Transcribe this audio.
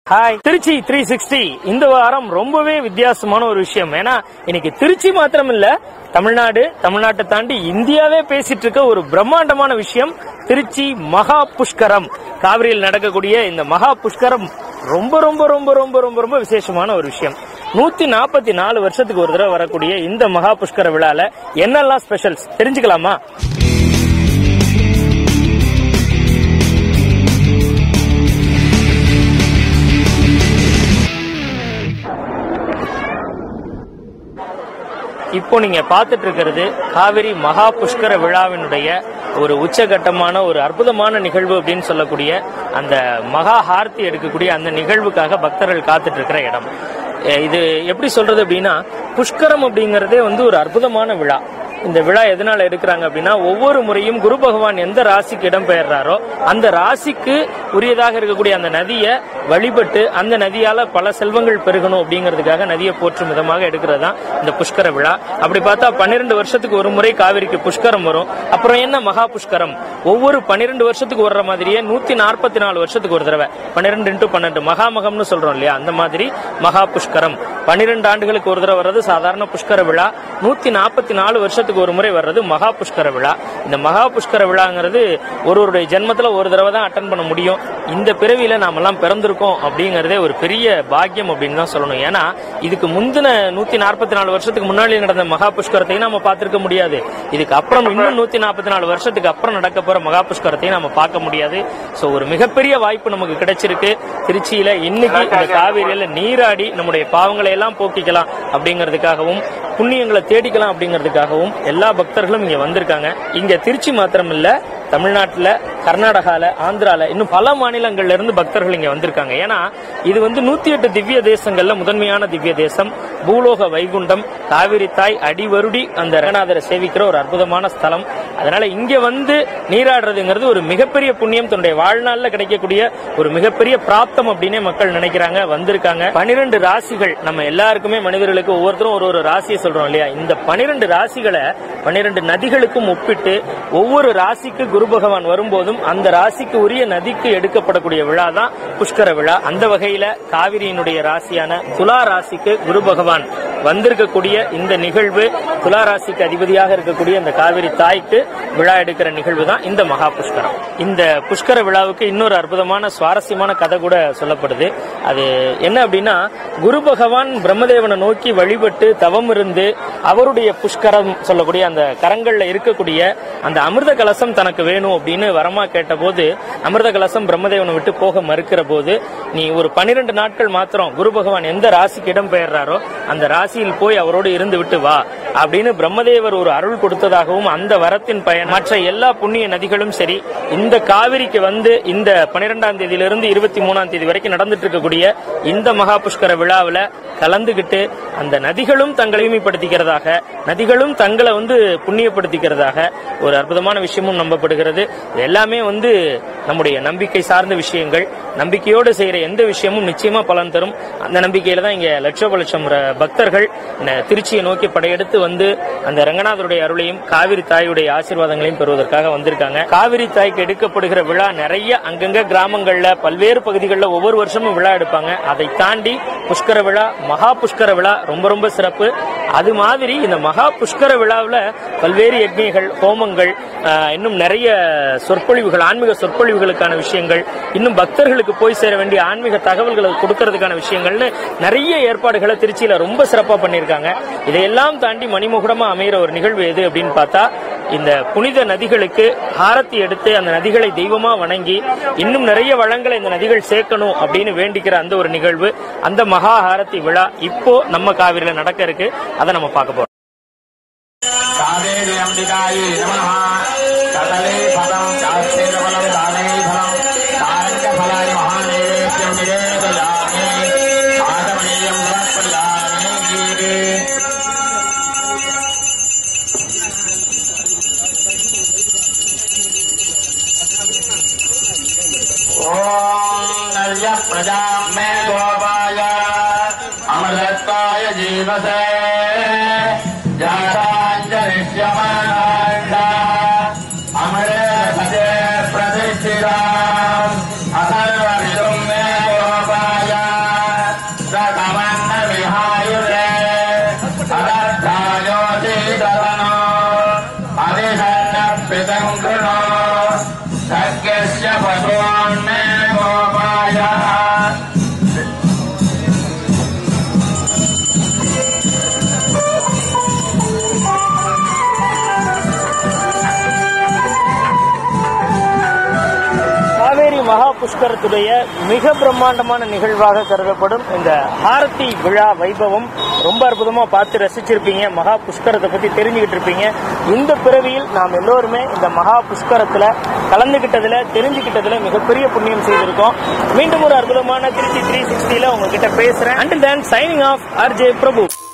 hi Trichy three sixty இந்த வாரம் ரொம்பவே வித்தியாசமான ஒரு விஷயம் ஏன்னா இன்னைக்கு திருச்சி மாத்திரம் இல்ல தமிழ்நாடு தமிழ்நாட்டை தாண்டி இந்தியாவே பேசிட்டு இருக்க ஒரு பிரம்மாண்டமான விஷயம் திருச்சி மகா புஷ்கரம் காவிரியில் நடக்கக்கூடிய இந்த மகா புஷ்கரம் ரொம்ப ரொம்ப ரொம்ப ரொம்ப ரொம்ப ரொம்ப விசேஷமான ஒரு விஷயம் நூத்தி நாற்பத்தி நாலு வருஷத்துக்கு ஒரு தடவை வரக்கூடிய இந்த மகா புஷ்கர விழால என்னெல்லாம் ஸ்பெஷல்ஸ் தெரிஞ்சுக்கலாமா இப்போ நீங்க பார்த்துட்டு இருக்கிறது காவிரி மகா புஷ்கர விழாவினுடைய ஒரு உச்சகட்டமான ஒரு அற்புதமான நிகழ்வு அப்படின்னு சொல்லக்கூடிய அந்த மகா ஹார்த்தி எடுக்கக்கூடிய அந்த நிகழ்வுக்காக பக்தர்கள் காத்துட்டு இருக்கிற இடம் அஹ் இது எப்படி சொல்றது அப்படின்னா புஷ்கரம் அப்படிங்கறதே வந்து ஒரு அற்புதமான விழா இந்த விழா எதனால எடுக்கிறாங்க அப்படின்னா ஒவ்வொரு முறையும் குரு பகவான் எந்த ராசிக்கு இடம் பெயர்றாரோ அந்த ராசிக்கு உரியதாக இருக்கக்கூடிய அந்த நதியை வழிபட்டு அந்த நதியால பல செல்வங்கள் பெருகணும் அப்படிங்கிறதுக்காக நதியை போற்றும் விதமாக எடுக்கிறது தான் இந்த புஷ்கர விழா அப்படி பார்த்தா பன்னிரெண்டு வருஷத்துக்கு ஒரு முறை காவிரிக்கு புஷ்கரம் வரும் அப்புறம் என்ன மகா புஷ்கரம் ஒவ்வொரு பன்னிரெண்டு வருஷத்துக்கு வர்ற மாதிரியே நூத்தி நாற்பத்தி நாலு வருஷத்துக்கு ஒரு தடவை பன்னிரெண்டு இன்ட்டு பன்னெண்டு மகாமகம்னு சொல்றோம் இல்லையா அந்த மாதிரி மகா புஷ்கரம் பன்னிரெண்டு ஆண்டுகளுக்கு ஒரு தடவை வர்றது சாதாரண புஷ்கர விழா நூத்தி நாற்பத்தி நாலு வருஷத்துக்கு ஒரு முறை வர்றது மகா புஷ்கர விழா இந்த மகா புஷ்கர விழாங்கிறது ஒருவருடைய ஜென்மத்துல ஒரு தடவை தான் அட்டன் பண்ண முடியும் இந்த பிறவியில நாமெல்லாம் பிறந்திருக்கோம் அப்படிங்கறதே ஒரு பெரிய பாக்கியம் அப்படின்னு தான் சொல்லணும் ஏன்னா இதுக்கு முந்தின நூத்தி நாற்பத்தி நாலு வருஷத்துக்கு முன்னாடி நடந்த மகா புஷ்கரத்தையும் நம்ம பார்த்திருக்க முடியாது இதுக்கு அப்புறம் இன்னும் நூத்தி நாற்பத்தி நாலு வருஷத்துக்கு அப்புறம் நடக்க போற மகா புஷ்கரத்தையும் நம்ம பார்க்க முடியாது சோ ஒரு மிகப்பெரிய வாய்ப்பு நமக்கு கிடைச்சிருக்கு திருச்சியில இன்னைக்கு இந்த காவிரியில நீராடி நம்முடைய பாவங்களை எல்லாம் போக்கிக்கலாம் அப்படிங்கிறதுக்காகவும் புண்ணியங்களை தேடிக்கலாம் அப்படிங்கிறதுக்காகவும் எல்லா பக்தர்களும் இங்க வந்திருக்காங்க இங்க திருச்சி மாத்திரம் இல்ல தமிழ்நாட்டுல கர்நாடகால ஆந்திரால இன்னும் பல மாநிலங்கள்ல இருந்து பக்தர்கள் இங்க வந்திருக்காங்க ஏன்னா இது வந்து நூத்தி எட்டு திவ்ய தேசங்கள்ல முதன்மையான திவ்ய தேசம் பூலோக வைகுண்டம் காவிரி தாய் அடிவருடி அந்த ரங்கநாதரை சேவிக்கிற ஒரு அற்புதமான ஸ்தலம் அதனால இங்க வந்து நீராடுறதுங்கிறது ஒரு மிகப்பெரிய புண்ணியம் தன்னுடைய வாழ்நாள்ல கிடைக்கக்கூடிய ஒரு மிகப்பெரிய பிராப்தம் அப்படின்னே மக்கள் நினைக்கிறாங்க வந்திருக்காங்க பனிரெண்டு ராசிகள் நம்ம எல்லாருக்குமே மனிதர்களுக்கு ஒவ்வொருத்தரும் ஒரு ஒரு ராசியை சொல்றோம் இல்லையா இந்த பனிரெண்டு ராசிகளை பனிரெண்டு நதிகளுக்கும் ஒப்பிட்டு ஒவ்வொரு ராசிக்கு குரு பகவான் வரும்போதும் அந்த ராசிக்கு உரிய நதிக்கு எடுக்கப்படக்கூடிய விழா தான் புஷ்கர விழா அந்த வகையில காவிரியினுடைய ராசியான துலா ராசிக்கு குரு பகவான் வந்திருக்கக்கூடிய இந்த நிகழ்வு துலா ராசிக்கு அதிபதியாக இருக்கக்கூடிய இந்த காவிரி தாய்க்கு விழா எடுக்கிற நிகழ்வு தான் இந்த மகா புஷ்கரம் இந்த புஷ்கர விழாவுக்கு இன்னொரு அற்புதமான சுவாரஸ்யமான கதை கூட சொல்லப்படுது அது என்ன அப்படின்னா குரு பகவான் பிரம்மதேவனை நோக்கி வழிபட்டு தவம் இருந்து அவருடைய புஷ்கரம் சொல்லக்கூடிய அந்த கரங்கள்ல இருக்கக்கூடிய அந்த அமிர்த கலசம் தனக்கு வேணும் அப்படின்னு வரமா கேட்டபோது அமிர்த கலசம் பிரம்மதேவனை விட்டு போக மறுக்கிற போது நீ ஒரு பன்னிரண்டு நாட்கள் மாத்திரம் குரு பகவான் எந்த ராசிக்கு இடம் பெயர்றாரோ அந்த ராசியில் போய் அவரோடு இருந்து விட்டு வா அப்படின்னு பிரம்மதேவர் ஒரு அருள் கொடுத்ததாகவும் அந்த வரத்தின் பயன் மற்ற எல்லா புண்ணிய நதிகளும் சரி இந்த காவிரிக்கு வந்து இந்த பன்னிரெண்டாம் தேதியிலிருந்து இருபத்தி மூணாம் தேதி வரைக்கும் நடந்துட்டு இருக்கக்கூடிய இந்த மகா புஷ்கர விழாவில் கலந்துகிட்டு அந்த நதிகளும் தங்களையுமைப்படுத்திக்கிறதாக நதிகளும் தங்களை வந்து புண்ணியப்படுத்திக்கிறதாக ஒரு அற்புதமான விஷயமும் நம்பப்படுகிறது இது எல்லாமே வந்து நம்முடைய நம்பிக்கை சார்ந்த விஷயங்கள் நம்பிக்கையோடு செய்யற எந்த விஷயமும் நிச்சயமா பலன் தரும் அந்த நம்பிக்கையில தான் இங்க லட்சோப லட்சம் ர- பக்தர்கள் இந்த திருச்சியை நோக்கி படையெடுத்து வந்து அந்த ரங்கநாதருடைய அருளையும் காவிரி தாயுடைய ஆசீர்வாதங்களையும் பெறுவதற்காக வந்திருக்காங்க காவிரி தாய்க்கு எடுக்கப்படுகிற விழா நிறைய அங்கங்க கிராமங்கள்ல பல்வேறு பகுதிகளில் ஒவ்வொரு வருஷமும் விழா எடுப்பாங்க அதை தாண்டி புஷ்கர விழா மகா புஷ்கர விழா ரொம்ப ரொம்ப சிறப்பு அது மாதிரி இந்த மகா புஷ்கர விழாவில் பல்வேறு யக்ஞைகள் ஹோமங்கள் ஆஹ், இன்னும் நிறைய சொற்பொழிவுகள் ஆன்மீக சொற்பொழிவுகளுக்கான விஷயங்கள் இன்னும் பக்தர்களுக்கு போய் சேர வேண்டிய ஆன்மீக தகவல்களை கொடுக்கறதுக்கான விஷயங்கள்னு நிறைய ஏற்பாடுகளை திருச்சியில ரொம்ப சிறப்பா பண்ணியிருக்காங்க இதையெல்லாம் தாண்டி மணிமுகுடமா அமைகிற ஒரு நிகழ்வு எது அப்படின்னு பார்த்தா இந்த புனித நதிகளுக்கு ஹாரத்தி எடுத்து அந்த நதிகளை தெய்வமா வணங்கி இன்னும் நிறைய வளங்களை இந்த நதிகள் சேர்க்கணும் அப்படின்னு வேண்டிக்கிற அந்த ஒரு நிகழ்வு அந்த மகா ஹாரத்தி விழா இப்போ நம்ம காவிரியில நடக்க இருக்கு அதை நம்ம பார்க்க போறோம் कावेरी अम्बिकायै नमः कदले फलं कास्तेरफलं दानै फलं तारकफलाय महानैवेद्यं निवेदयामि आगमनीयं समर्पयामि ॐ नर्य प्रजा मे गोपाय अमृतत्वाय जीवसे जाताञ्जलिष्यमाणाण्डा अमरे भजे प्रतिष्ठिताम् अथर्वविदुं मे गोपाय மகா புஷ்கரத்துடைய மிக பிரம்மாண்டமான நிகழ்வாக கருதப்படும் இந்த ஹாரதி விழா வைபவம் ரொம்ப அற்புதமா பார்த்து ரசிச்சிருப்பீங்க மகா புஷ்கரத்தை பத்தி தெரிஞ்சுக்கிட்டு இருப்பீங்க இந்த பிறவியில் நாம் எல்லோருமே இந்த மகா புஷ்கரத்துல கலந்துகிட்டதுல தெரிஞ்சுக்கிட்டதுல மிகப்பெரிய புண்ணியம் செய்திருக்கோம் மீண்டும் ஒரு அற்புதமான திருச்சி த்ரீ சிக்ஸ்டில உங்ககிட்ட பேசுறேன் until then signing off RJ பிரபு